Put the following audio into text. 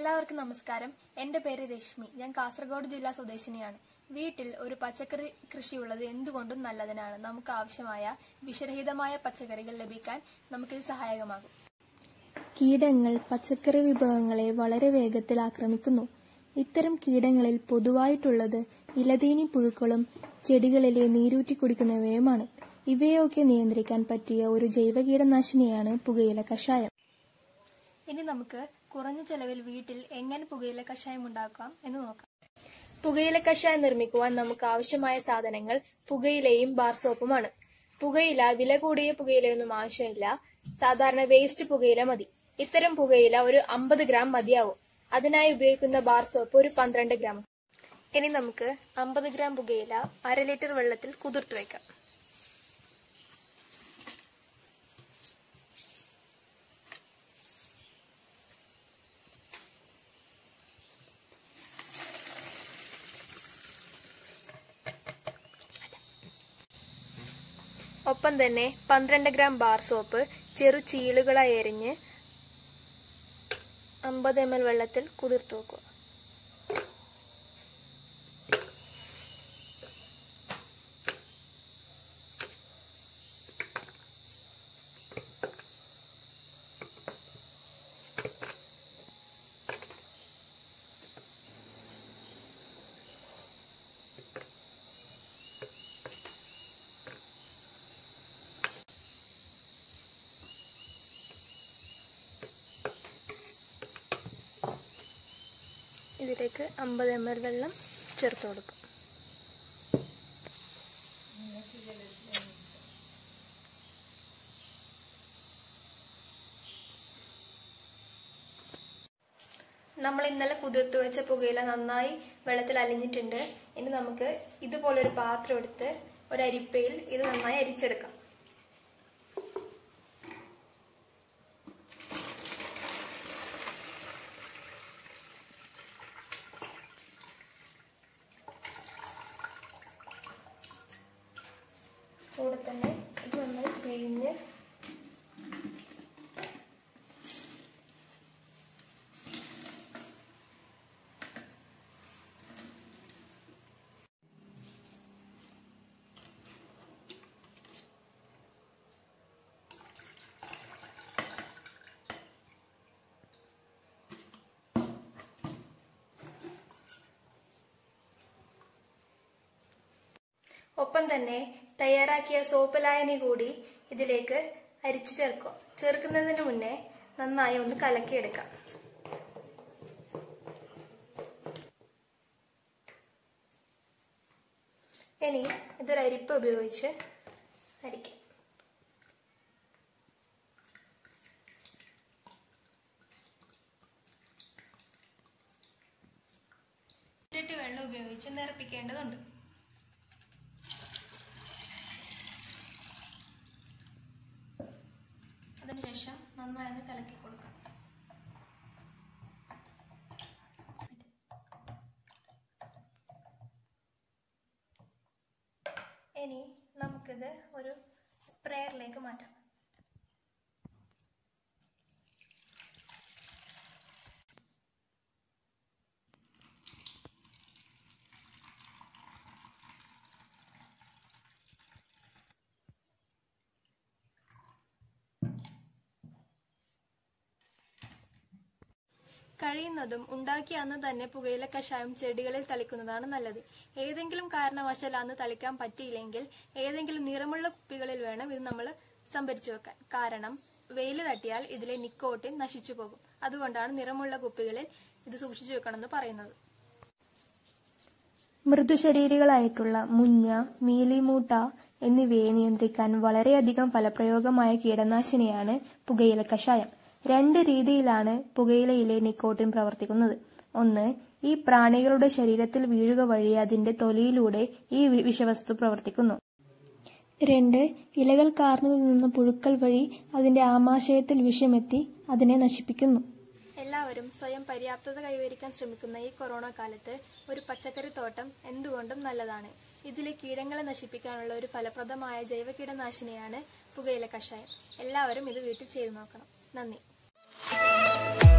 എല്ലാവർക്കും നമസ്കാരം എന്റെ പേര് രശ്മി ഞാൻ കാസർഗോഡ് ജില്ലാ സ്വദേശിനിയാണ് വീട്ടിൽ ഒരു പച്ചക്കറി കൃഷിയുള്ളത് എന്തുകൊണ്ടും നല്ലതിനാണ് നമുക്ക് ആവശ്യമായ വിഷരഹിതമായ പച്ചക്കറികൾ ലഭിക്കാൻ നമുക്കിത് സഹായകമാകും കീടങ്ങൾ പച്ചക്കറി വിഭവങ്ങളെ വളരെ വേഗത്തിൽ ആക്രമിക്കുന്നു ഇത്തരം കീടങ്ങളിൽ പൊതുവായിട്ടുള്ളത് ഇലതീനി പുഴുക്കളും ചെടികളിലെ നീരൂറ്റി കുടിക്കുന്നവയുമാണ് ഇവയൊക്കെ നിയന്ത്രിക്കാൻ പറ്റിയ ഒരു ജൈവ കീടനാശിനിയാണ് പുകയില കഷായം ഇനി നമുക്ക് കുറഞ്ഞ ചെലവിൽ വീട്ടിൽ എങ്ങനെ പുകയില കഷായം ഉണ്ടാക്കാം എന്ന് നോക്കാം പുകയില കഷായം നിർമ്മിക്കുവാൻ നമുക്ക് ആവശ്യമായ സാധനങ്ങൾ പുകയിലയും ബാർ സോപ്പുമാണ് പുകയില വില കൂടിയ പുകയിലയൊന്നും ആവശ്യമില്ല സാധാരണ വേസ്റ്റ് പുകയില മതി ഇത്തരം പുകയില ഒരു അമ്പത് ഗ്രാം മതിയാവും അതിനായി ഉപയോഗിക്കുന്ന ബാർ സോപ്പ് ഒരു പന്ത്രണ്ട് ഗ്രാം ഇനി നമുക്ക് അമ്പത് ഗ്രാം പുകയില അര ലിറ്റർ വെള്ളത്തിൽ കുതിർത്തു വയ്ക്കാം ഒപ്പം തന്നെ പന്ത്രണ്ട് ഗ്രാം ബാർ സോപ്പ് ചെറു ചീളുകളായി എരിഞ്ഞ് അമ്പത് എം എൽ വെള്ളത്തിൽ കുതിർത്തു വെക്കുക ഇതിലേക്ക് അമ്പത് എം എൽ വെള്ളം ചേർത്ത് കൊടുക്കും നമ്മൾ ഇന്നലെ കുതിർത്ത് വെച്ച പുകയില നന്നായി വെള്ളത്തിൽ അലിഞ്ഞിട്ടുണ്ട് ഇനി നമുക്ക് ഇതുപോലൊരു പാത്രം എടുത്ത് ഒരു അരിപ്പയിൽ ഇത് നന്നായി അരിച്ചെടുക്കാം കൂടെ തന്നെ ഇത് നമ്മൾ പിഴിഞ്ഞ് ഒപ്പം തന്നെ തയ്യാറാക്കിയ സോപ്പ് ലായനി കൂടി ഇതിലേക്ക് അരിച്ചു ചേർക്കുക ചേർക്കുന്നതിന് മുന്നേ നന്നായി ഒന്ന് കലക്കിയെടുക്കാം ഇനി ഇതൊരു അരിപ്പ് ഉപയോഗിച്ച് അരിക്കാം ഇരട്ടി വെള്ളം ഉപയോഗിച്ച് നിറപ്പിക്കേണ്ടതുണ്ട് അതിനുശേഷം നന്നായി ഒന്ന് കലക്കി കൊടുക്കാം ഇനി നമുക്കിത് ഒരു സ്പ്രേയറിലേക്ക് മാറ്റാം കഴിയുന്നതും ഉണ്ടാക്കിയ അന്ന് തന്നെ പുകയില കഷായം ചെടികളിൽ തളിക്കുന്നതാണ് നല്ലത് ഏതെങ്കിലും കാരണവശാൽ അന്ന് തളിക്കാൻ പറ്റിയില്ലെങ്കിൽ ഏതെങ്കിലും നിറമുള്ള കുപ്പികളിൽ വേണം ഇത് നമ്മൾ സംഭരിച്ചു വെക്കാൻ കാരണം വെയിൽ തട്ടിയാൽ ഇതിലെ നിക്കോട്ടിൻ നശിച്ചു പോകും അതുകൊണ്ടാണ് നിറമുള്ള കുപ്പികളിൽ ഇത് സൂക്ഷിച്ചു വെക്കണമെന്ന് പറയുന്നത് മൃദുശരീരികളായിട്ടുള്ള മുഞ്ഞ മീലിമൂട്ട എന്നിവയെ നിയന്ത്രിക്കാൻ വളരെയധികം ഫലപ്രയോഗമായ കീടനാശിനിയാണ് പുകയില കഷായം രണ്ട് രീതിയിലാണ് പുകയിലയിലെ നിക്കോട്ടിൻ പ്രവർത്തിക്കുന്നത് ഒന്ന് ഈ പ്രാണികളുടെ ശരീരത്തിൽ വീഴുക വഴി അതിന്റെ തൊലിയിലൂടെ ഈ വി- വിഷവസ്തു പ്രവർത്തിക്കുന്നു രണ്ട് ഇലകൾ കാർന്നു നിന്ന പുഴുക്കൾ വഴി അതിന്റെ ആമാശയത്തിൽ വിഷമെത്തി അതിനെ നശിപ്പിക്കുന്നു എല്ലാവരും സ്വയം പര്യാപ്തത കൈവരിക്കാൻ ശ്രമിക്കുന്ന ഈ കൊറോണ കാലത്ത് ഒരു പച്ചക്കറി തോട്ടം എന്തുകൊണ്ടും നല്ലതാണ് ഇതിലെ കീടങ്ങളെ നശിപ്പിക്കാനുള്ള ഒരു ഫലപ്രദമായ ജൈവ കീടനാശിനിയാണ് പുകയില കഷായം എല്ലാവരും ഇത് വീട്ടിൽ ചെയ്തു നോക്കണം നന്ദി